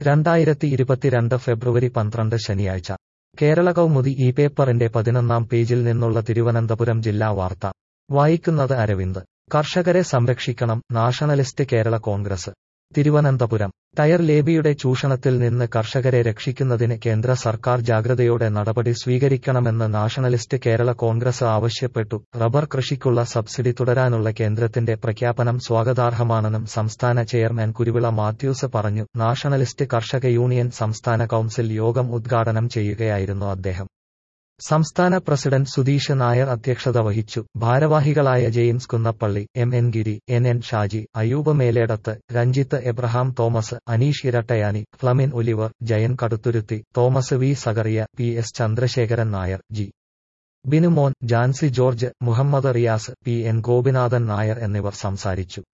രണ്ടായിരത്തി ഇരുപത്തിരണ്ട് ഫെബ്രുവരി പന്ത്രണ്ട് ശനിയാഴ്ച കേരള കൗമുദി ഈ പേപ്പറിന്റെ പതിനൊന്നാം പേജിൽ നിന്നുള്ള തിരുവനന്തപുരം ജില്ലാ വാർത്ത വായിക്കുന്നത് അരവിന്ദ് കർഷകരെ സംരക്ഷിക്കണം nationalist Kerala Congress Thiruvananthapuram tyre ലേബിയുടെ ചൂഷണത്തിൽ നിന്ന് കർഷകരെ രക്ഷിക്കുന്നതിന് കേന്ദ്ര സർക്കാർ ജാഗ്രതയോടെ നടപടി സ്വീകരിക്കണമെന്ന് നാഷണലിസ്റ്റ് കേരള കോൺഗ്രസ് ആവശ്യപ്പെട്ടു റബ്ബർ കൃഷിക്കുള്ള സബ്സിഡി തുടരാനുള്ള കേന്ദ്രത്തിന്റെ പ്രഖ്യാപനം സ്വാഗതാർഹമാണെന്നും സംസ്ഥാന ചെയർമാൻ കുരുവിള മാത്യൂസ് പറഞ്ഞു നാഷണലിസ്റ്റ് കർഷക യൂണിയൻ സംസ്ഥാന കൌൺസിൽ യോഗം ഉദ്ഘാടനം ചെയ്യുകയായിരുന്നു അദ്ദേഹം സംസ്ഥാന പ്രസിഡന്റ് സുധീഷ് നായർ അധ്യക്ഷത വഹിച്ചു ഭാരവാഹികളായ James Kunnappally M N Giri N N Shaji Ayub Meledath Ranjith Abraham Thomas Aneesh Erattayani Flemin Oliver Jayan Kaduthuruthy Thomas V Zacharia P S Chandrasekharan Nair G Binumon Jancy George Muhammad Riyas P N Gopinathan Nair എന്നിവർ സംസാരിച്ചു